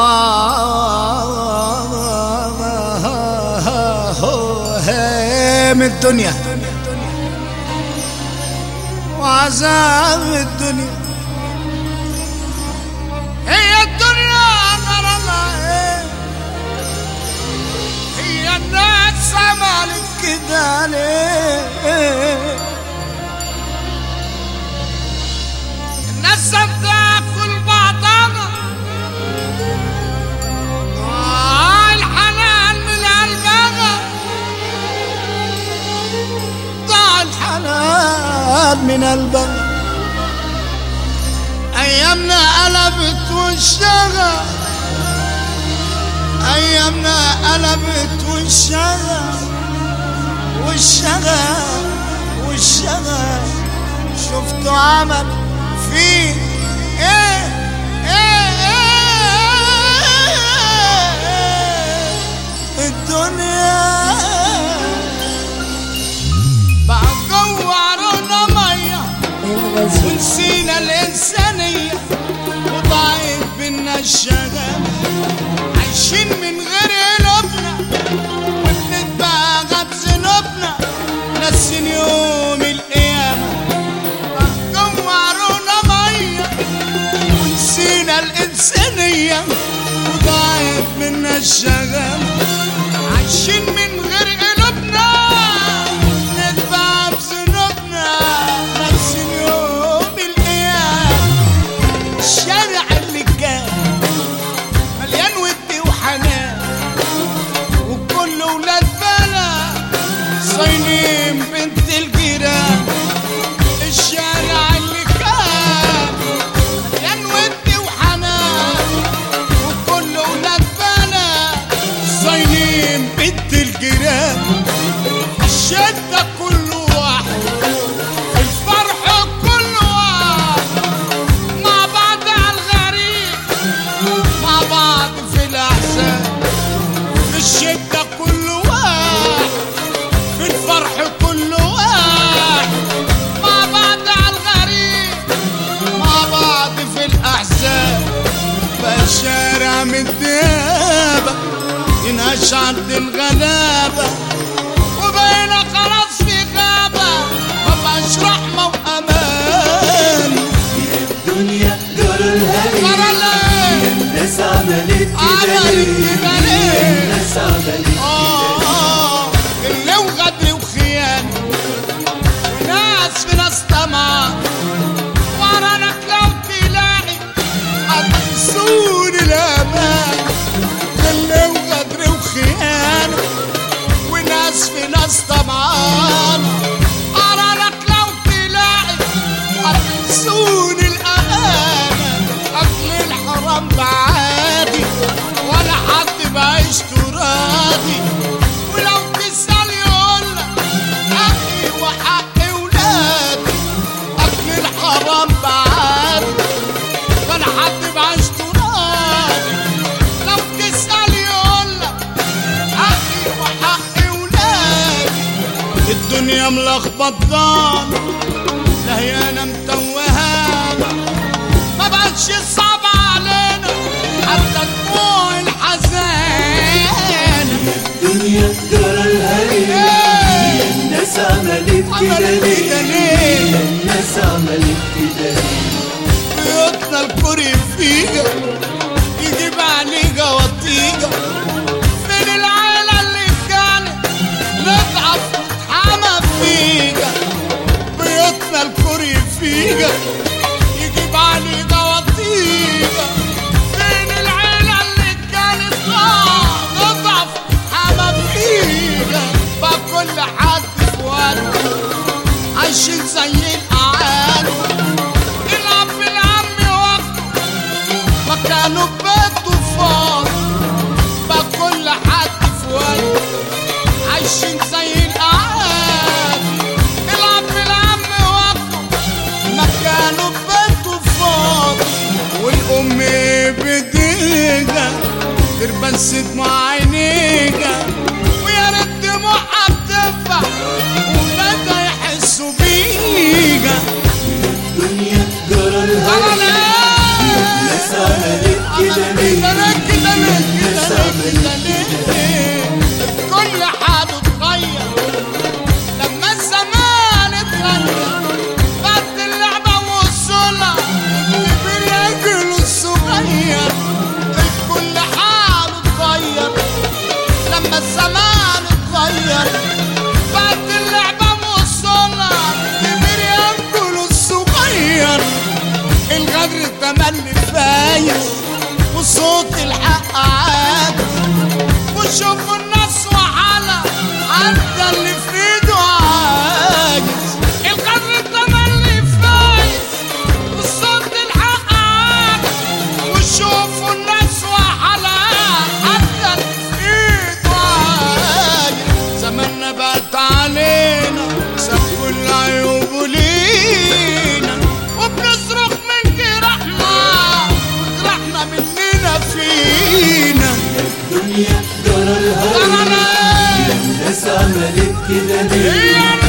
هام الدنيا وعذاب الدنيا هي الدنيا غرامها ايه هي الناس عملت كده ليه الناس بتاكل بعضها آه الحنان من قلبها ضاع الحنان من قلبها ايامنا قلبت وشها ايامنا قلبت وشها وشها وشها شفتوا عمل فيه ايه ايه ايه الدنيا بقى جوعرونا ميه ونسينا الإنسانية وضاعت بينا الشغف عايشين من غير قلوبنا وبنتباغى بذنوبنا ناسين يوم القيامة جوعرونا مية ونسينا الإنسانية وضاعت منا الشغف عايشين من غير قلوبنا نتبع بذنوبنا ناسين يوم القيامة الشارع اللي كان مليان ود وحنان وكل ولاد بلد صاينين بنت الجيران الشارع اللي كان مليان ود وحنان وكل ولاد بلد صاينين بنت الجيران الشدة كل واحد الفرح كل واحد مع بعض على الغريب مع بعض في الأحزان في الشدة كل واحد في الفرح كل واحد مع بعض على الغريب مع بعض في الأحزان فالشارع متدابة ينهش عند الغلابة وبقينا خلاص في غابة مبقاش رحمة وأمان الدنيا جرى الهري جرى ليه؟ الناس عملت كده عملت ليه كده ليه؟ الناس عملت آه آه اللي وغدر وخيانة وناس في ناس طمع ورانك لو تلاقي هتنسون الأمان اللي وغدر وخيانة وناس في ناس طمعان قرارك لو تلاقي هتنسون الأمانة أكل الحرام بعادي ولا حد بعيش تراضي ولو تسأل يقولك حقي وحق ولادي أكل الحرام بعادي ولا حد بعيش تراضي لو تسأل يقولك حقي وحق ولادي الدنيا ملخبطان لا هي انا متوهانا ما بقتش صعب علينا حتى دموع الحزان الدنيا جرى الهري إيه، الناس عملت كده عملت كده ليه ليه؟ الناس عملت كده ليه بيوتنا الكوري فيجا يجيب عليجا وطيجا فين العيلة اللي كانت نضعف حما فيجا بيوتنا الكوري فيجا يجيب عليجا وطيجا فين العيلة اللي كانت آه نضعف حما فيجا بقى كل حد في وقته عايشين زي الأعادي العب بالعم وقته مكانه بيته فاضي بقى كل حد في وقته عايشين زي الأعادي العب بالعم وقته مكانه بيته فاضي والأم بديجة تربس دموع عينيجا ويا ريت دموعها بتنفع وولادها يحسوا بيجا الدنيا جرى ترى الهري ليه الناس عملت كده عملت ليه كده كده ليه كده ليه كده ليه كل حاجة اتغير لما الزمان اتغير بعد اللعبة والصلاة الكبير ياكل الصغير كل حاله اتغير لما الزمان اتغير بعد اللعبة والصلاة الكبير ياكل الصغير الغدر التملي فايز وصوت الحق عاد وشوفوا الناس وحالة حتى اللي في ايده عاجز الغدر التملي فايز وصوت الحق عاد وشوفوا الناس وحالة حتى اللي في ايده عاجز زماننا بقت علينا ساب كل عيوبه لينا وبنصرخ من جرحنا جرحنا مننا فينا الدنيا جرى الهوى أنا الناس عملت كده ليه هي